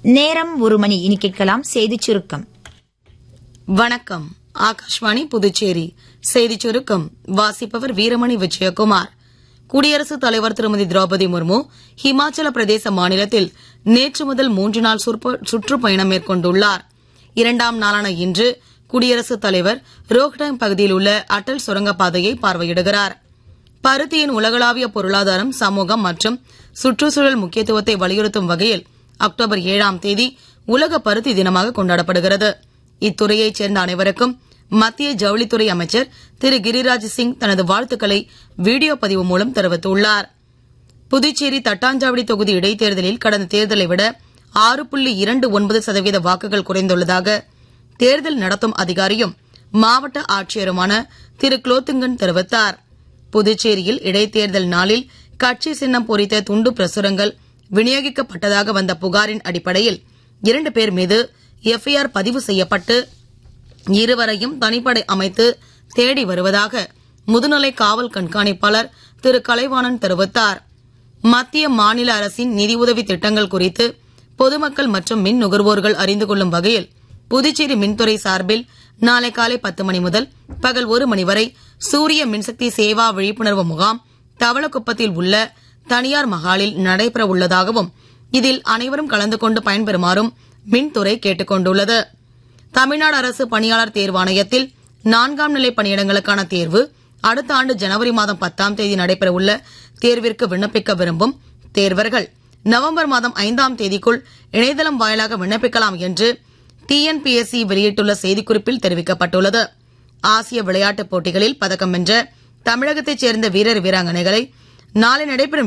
நேரம் ஒரு மணி இனி கேட்கலாம் செய்திச் சுருக்கம் வணக்கம் ஆகாஷ்வாணி புதுச்சேரி செய்திச் சுருக்கம் வாசிப்பவர் வீரமணி விஜயகுமார் குடியரசுத் தலைவர் திருமதி திரௌபதி முர்மு ஹிமாச்சல பிரதேச மாநிலத்தில் நேற்று முதல் மூன்று நாள் சுற்ப- சுற்றுப்பயணம் மேற்கொண்டுள்ளார் இரண்டாம் நாளான இன்று குடியரசுத் தலைவர் ரோஹ்டங் பகுதியில் உள்ள அடல் சுரங்கப்பாதையை பார்வையிடுகிறார் பருத்தியின் உலகளாவிய பொருளாதாரம் சமூகம் மற்றும் சுற்றுச்சூழல் முக்கியத்துவத்தை வலியுறுத்தும் வகையில் அக்டோபர் ஏழாம் தேதி உலக பருத்தி தினமாக கொண்டாடப்படுகிறது இத்துறையைச் சேர்ந்த அனைவருக்கும் மத்திய ஜவுளித்துறை அமைச்சர் திரு கிரிராஜ் சிங் தனது வாழ்த்துக்களை வீடியோ பதிவு மூலம் தெரிவித்துள்ளார் புதுச்சேரி தட்டாஞ்சாவடி தொகுதி இடைத்தேர்தலில் கடந்த தேர்தலை விட ஆறு புள்ளி இரண்டு ஒன்பது சதவீத வாக்குகள் குறைந்துள்ளதாக தேர்தல் நடத்தும் அதிகாரியும் மாவட்ட ஆட்சியருமான திரு குலோத்துங்கன் தெரிவித்தார் புதுச்சேரியில் இடைத்தேர்தல் நாளில் கட்சி சின்னம் பொறித்த துண்டு பிரசுரங்கள் விநியோகிக்கப்பட்டதாக வந்த புகாரின் அடிப்படையில் இரண்டு பேர் மீது எஃப்ஐஆர் பதிவு செய்யப்பட்டு இருவரையும் தனிப்படை அமைத்து தேடி வருவதாக முதுநிலை காவல் கண்காணிப்பாளர் திரு கலைவாணன் தெரிவித்தார் மத்திய மாநில அரசின் நிதியுதவி திட்டங்கள் குறித்து பொதுமக்கள் மற்றும் மின் நுகர்வோர்கள் அறிந்து கொள்ளும் வகையில் புதுச்சேரி மின்துறை சார்பில் நாளை காலை பத்து மணி முதல் பகல் ஒரு மணி வரை சூரிய மின்சக்தி சேவா விழிப்புணர்வு முகாம் தவளக்குப்பத்தில் உள்ள தனியார் மகாலில் நடைபெற உள்ளதாகவும் இதில் அனைவரும் கலந்து கொண்டு பயன்பெறுமாறும் மின்துறை கேட்டுக் கொண்டுள்ளது தமிழ்நாடு அரசு பணியாளர் தேர்வாணையத்தில் நான்காம் நிலை பணியிடங்களுக்கான தேர்வு அடுத்த ஆண்டு ஜனவரி மாதம் பத்தாம் தேதி நடைபெற உள்ள தேர்விற்கு விண்ணப்பிக்க விரும்பும் தேர்வர்கள் நவம்பர் மாதம் ஐந்தாம் தேதிக்குள் இணையதளம் வாயிலாக விண்ணப்பிக்கலாம் என்று டிஎன்பிஎஸ்சி வெளியிட்டுள்ள செய்திக்குறிப்பில் தெரிவிக்கப்பட்டுள்ளது ஆசிய விளையாட்டுப் போட்டிகளில் பதக்கம் வென்ற தமிழகத்தைச் சேர்ந்த வீரர் வீராங்கனைகளை நாளை நடைபெறும்